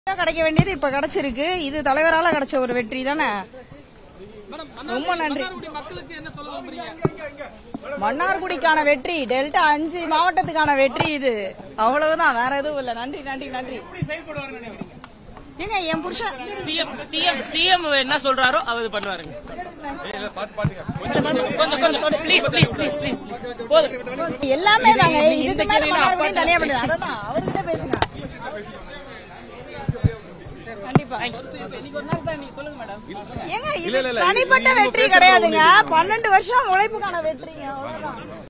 கிடைக்க வேண்டியது இப்ப கிடைச்சிருக்கு இது தலைவரால கிடைச்ச ஒரு வெற்றி தானே ரொம்ப நன்றி மக்களுக்கு என்ன சொல்ல விரும்புறீங்க மன்னார்குடிக்கான வெற்றி டெல்டா அஞ்சு மாவட்டத்துக்கான வெற்றி இது அவ்வளவுதான் வேற எதுவும் இல்ல நன்றி நன்றி நன்றி ஏங்க என் புருஷன் சிஎம் சிஎம் சிஎம் என்ன சொல்றாரோ அவர் பண்ணுவாருங்க கொஞ்சம் கொஞ்சம் ப்ளீஸ் ப்ளீஸ் ப்ளீஸ் ப்ளீஸ் போதும் எல்லாமே தாங்க இந்த- இதுக்கு இந்த மேல கேள்வி மன்னார்குடி அப்பா தனியா பண்ணுது அதான் அவர்கிட்ட பேசுங்க கண்டிப்பா ஏங்க இது தனிப்பட்ட வெற்றி கிடையாதுங்க பன்னெண்டு வருஷம் உழைப்புக்கான வெற்றிங்க அவ்வளவுதான்